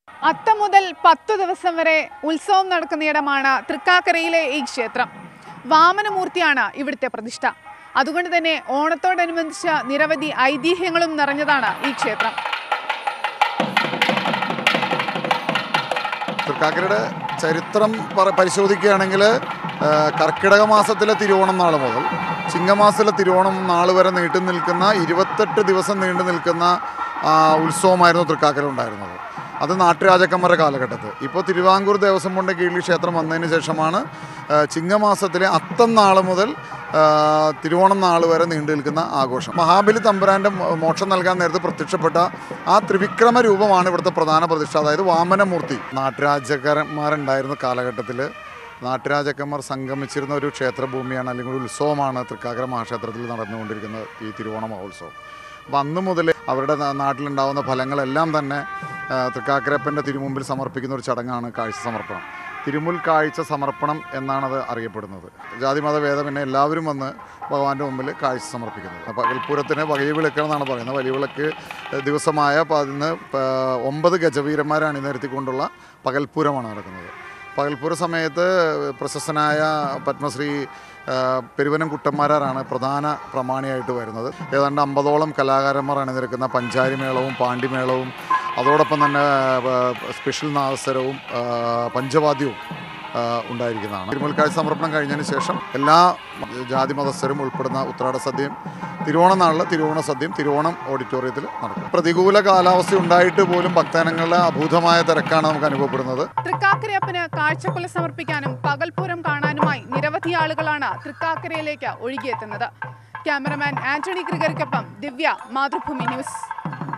അത്തം മുതൽ പത്തു ദിവസം വരെ ഉത്സവം നടക്കുന്നയിടമാണ് തൃക്കാക്കരയിലെ ഈ ക്ഷേത്രം വാമനമൂർത്തിയാണ് ഇവിടുത്തെ പ്രതിഷ്ഠ അതുകൊണ്ട് തന്നെ ഓണത്തോടനുബന്ധിച്ച് നിരവധി ഐതിഹ്യങ്ങളും നിറഞ്ഞതാണ് ഈ ക്ഷേത്രം തൃക്കാക്കരയുടെ ചരിത്രം പറ- പരിശോധിക്കുകയാണെങ്കിൽ ആ, കർക്കിടക മാസത്തിലെ തിരുവോണം നാൾ മുതൽ ചിങ്ങമാസത്തിലെ തിരുവോണം നാൾ വരെ നീണ്ടു നിൽക്കുന്ന ഇരുപത്തെട്ട് ദിവസം നീണ്ടു നിൽക്കുന്ന ആ, ഉത്സവമായിരുന്നു തൃക്കാക്കര ഉണ്ടായിരുന്നത് അത് നാട്ടുരാജാക്കന്മാരുടെ കാലഘട്ടത്തിൽ ഇപ്പോൾ തിരുവാങ്കൂർ ദേവസ്വം ബോർഡിൻ്റെ കീഴിൽ ക്ഷേത്രം വന്നതിന് ശേഷമാണ് ആ, ചിങ്ങമാസത്തിലെ അത്തം നാൾ മുതൽ ആ, തിരുവോണം നാൾ വരെ നീണ്ടു നിൽക്കുന്ന ആഘോഷം മഹാബലി തമ്പുരാൻ്റെ മോ- മോക്ഷം നൽകാൻ നേരത്തെ പ്രത്യക്ഷപ്പെട്ട ആ ത്രിവിക്രമ രൂപമാണ് ഇവിടുത്തെ പ്രധാന പ്രതിഷ്ഠ അതായത് വാമനമൂർത്തി നാട്ടുരാജാക്കന്മാരുണ്ടായിരുന്ന കാലഘട്ടത്തിൽ നാട്ടുരാജാക്കന്മാർ സംഗമിച്ചിരുന്ന ഒരു ക്ഷേത്രഭൂമിയാണ് അല്ലെങ്കിൽ ഒരു ഉത്സവമാണ് തൃക്കാക്കര മഹാക്ഷേത്രത്തിൽ നടന്നുകൊണ്ടിരിക്കുന്നത് ഈ തിരുവോണ മഹോത്സവം അപ്പം അന്ന് മുതൽ അവരുടെ നാ- നാട്ടിലുണ്ടാകുന്ന ഫലങ്ങളെല്ലാം തന്നെ ആ, തൃക്കാക്കരപ്പൻ്റെ തിരുമുമ്പിൽ സമർപ്പിക്കുന്ന ഒരു ചടങ്ങാണ് കാഴ്ച സമർപ്പണം തിരുമുൽ കാഴ്ച സമർപ്പണം എന്നാണത് അറിയപ്പെടുന്നത് ജാതിമത ഭേദമെന്നെ എല്ലാവരും വന്ന് ഭഗവാന്റെ മുമ്പിൽ കാഴ്ച സമർപ്പിക്കുന്നത് പകൽപ്പൂരത്തിന് വകയ വിളക്കണം എന്നാണ് പറയുന്നത് വലിയ വിളക്ക് ദിവസമായ പതിന് പ- ഒമ്പത് ഗജവീരന്മാരെ അണിനിരത്തിക്കൊണ്ടുള്ള പകൽപ്പൂരമാണ് നടക്കുന്നത് പകൽപ്പൂര സമയത്ത് പ്രശസ്തനായ പത്മശ്രീ ആ, പെരുവനം കുട്ടന്മാരാണ് പ്രധാന പ്രമാണിയായിട്ട് വരുന്നത് ഏതാണ്ട് അമ്പതോളം കലാകാരന്മാർ അണിനിരക്കുന്ന പഞ്ചാരിമേളവും പാണ്ടിമേളവും അതോടൊപ്പം തന്നെ ആ, സ്പെഷ്യൽ നാദസ്വരവും ആ, പഞ്ചവാദ്യവും ആ, ഉണ്ടായിരിക്കുന്നതാണ് തിരുമുൽക്കാഴ്ച സമർപ്പണം കഴിഞ്ഞതിന് ശേഷം എല്ലാ ജാതി മതസ്ഥരും ഉൾപ്പെടുന്ന ഉത്രാട സദ്യയും തിരുവോണ നാളിൽ തിരുവോണ സദ്യയും തിരുവോണം ഓഡിറ്റോറിയത്തിൽ നടക്കും പ്രതികൂല കാലാവസ്ഥ ഉണ്ടായിട്ട് പോലും ഭക്തജനങ്ങളുടെ അഭൂതമായ തിരക്കാണ് നമുക്ക് അനുഭവപ്പെടുന്നത് തൃക്കാക്കരയപ്പന് കാഴ്ചക്കൊല സമർപ്പിക്കാനും പകൽപൂരം കാണാനുമായി നിരവധി ആളുകളാണ് തൃക്കാക്കരയിലേക്ക് ഒഴുകിയെത്തുന്നത് ക്യാമറമാൻ ആന്റണി ക്രിഗറിക്കൊപ്പം ദിവ്യ മാതൃഭൂമി ന്യൂസ്